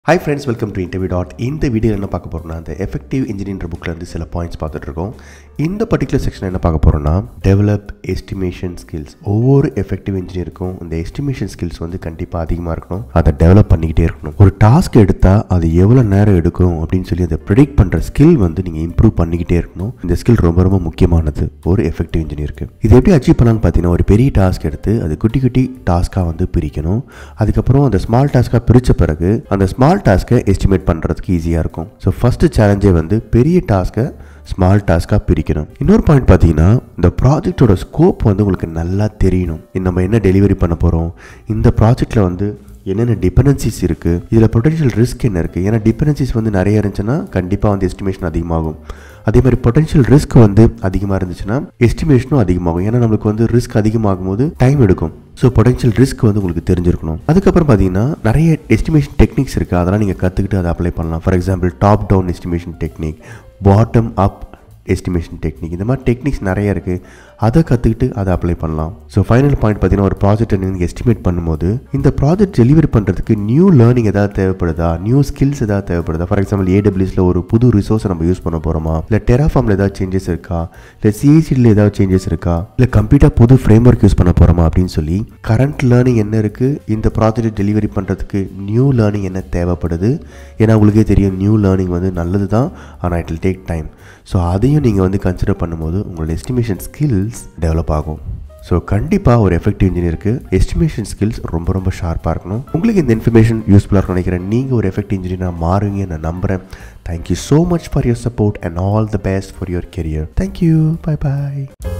high friends welcome to interview dot இந்த video என்ன பார்க்க போகிறோம்னா அந்த எஃபெக்டிவ் இன்ஜினியர் புக்கில் இருந்து சில பாயிண்ட்ஸ் பார்த்துட்டு இருக்கோம் இந்த பர்டிகுலர் செக்ஷன் என்ன பார்க்க போகிறோம்னா டெவலப் எஸ்டிமேஷன் ஸ்கில்ஸ் ஒவ்வொரு எஃபெக்டிவ் இன்ஜினியருக்கும் இந்த எஸ்டிமேஷன் ஸ்கில்ஸ் வந்து கண்டிப்பாக அதிகமாக இருக்கணும் அதை டெவலப் பண்ணிக்கிட்டே இருக்கணும் ஒரு டாஸ்க் எடுத்தால் அது எவ்வளோ நேரம் எடுக்கும் அப்படின்னு சொல்லி அதை ப்ரிடிக்ட் பண்ணுற ஸ்கில் வந்து நீங்கள் இம்ப்ரூவ் பண்ணிக்கிட்டே இருக்கணும் இந்த ஸ்கில் ரொம்ப ரொம்ப முக்கியமானது ஒரு எஃபெக்டிவ் இன்ஜினியருக்கு இது எப்படி அச்சீவ் பண்ணலாம்னு பார்த்தீங்கன்னா ஒரு பெரிய டாஸ்க் எடுத்து அது குட்டி குட்டி டாஸ்க்காக வந்து பிரிக்கணும் அதுக்கப்புறம் அந்த ஸ்மால் டாஸ்க்காக பிரித்த பிறகு அந்த ஸ்மால் டாஸ்க்கை எஸ்டிமேட் பண்ணுறதுக்கு ஈஸியாக இருக்கும் ஸோ ஃபஸ்ட்டு சேலஞ்சே வந்து பெரிய டாஸ்க்கை ஸ்மால் டாஸ்க்காக பிரிக்கணும் இன்னொரு பாயிண்ட் பார்த்தீங்கன்னா இந்த ப்ராஜெக்டோட ஸ்கோப் வந்து உங்களுக்கு நல்லா தெரியணும் நம்ம என்ன டெலிவரி பண்ண போகிறோம் இந்த ப்ராஜெக்டில் வந்து என்னென்ன டிபெண்டன்சிஸ் இருக்குது இதில் பொட்டன்ஷியல் ரிஸ்க் என்ன இருக்குது ஏன்னா டிபெண்டன்சிஸ் வந்து நிறைய இருந்துச்சுன்னா கண்டிப்பாக வந்து எஸ்டிமேஷன் அதிகமாகும் அதே மாதிரி பொட்டன்ஷியல் ரிஸ்க் வந்து அதிகமாக இருந்துச்சுன்னா எஸ்டிமேஷனும் அதிகமாகும் ஏன்னா நம்மளுக்கு வந்து ரிஸ்க் அதிகமாகும் போது டைம் எடுக்கும் ஸோ பொட்டன்ஷியல் ரிஸ்க் வந்து உங்களுக்கு தெரிஞ்சிருக்கணும் அதுக்கப்புறம் பார்த்தீங்கன்னா நிறைய எஸ்டிமேஷன் டெக்னிக்ஸ் இருக்குது அதெல்லாம் நீங்கள் கற்றுக்கிட்டு அதை அப்ளை பண்ணலாம் for example top down estimation technique bottom up estimation technique இந்த மாதிரி டெக்னிக்ஸ் நிறைய இருக்குது அதை கற்றுக்கிட்டு அதை அப்ளை பண்ணலாம் ஸோ ஃபைனல் பாயிண்ட் பார்த்தீங்கன்னா ஒரு ப்ராஜெக்ட்டை நீங்கள் எஸ்டிமேட் பண்ணும்போது இந்த ப்ராஜெக்ட் டெலிவரி பண்ணுறதுக்கு நியூ லேர்னிங் ஏதாவது தேவைப்படுதா நியூ ஸ்கில்ஸ் ஏதாவது தேவைப்படுதா ஃபார் எக்ஸாம்பிள் ஏடபிள்யூஸில் ஒரு புது ரிசோர்ஸை நம்ம யூஸ் பண்ண போகிறோமா இல்லை டெராஃபார்மில் ஏதாவது சேஞ்சஸ் இருக்கா இல்லை சிஐசியில் ஏதாவது சேஞ்சஸ் இருக்கா இல்லை கம்ப்ளீட்டாக புது ஃப்ரேம் ஒர்க் யூஸ் பண்ண போகிறோமா அப்படின்னு சொல்லி கரண்ட் லேர்னிங் என்ன இருக்குது இந்த ப்ராஜெக்ட் டெலிவரி பண்ணுறதுக்கு நியூ லேர்னிங் என்ன தேவைப்படுது ஏன்னா உங்களுக்கே தெரியும் நியூ லேர்னிங் வந்து நல்லது தான் ஆனால் it will take time so அதையும் நீங்கள் வந்து கன்சிடர் பண்ணும்போது உங்களோட எஸ்டிமேஷன் ஸ்கில்ஸ் டெவலப் ஆகும் ஸோ கண்டிப்பாக ஒரு எஃபெக்டிவ் இன்ஜினியருக்கு எஸ்டிமேஷன் ஸ்கில்ஸ் ரொம்ப ரொம்ப ஷார்ப்பாக இருக்கணும் உங்களுக்கு இந்த இன்ஃபர்மேஷன் யூஸ்ஃபுல்லாக இருக்கும் நினைக்கிறேன் நீங்கள் ஒரு எஃபெக்டிவ் இன்ஜினியராக மாறுவீங்க நான் நம்புகிறேன் thank you so much for your support and all the best for your career thank you bye bye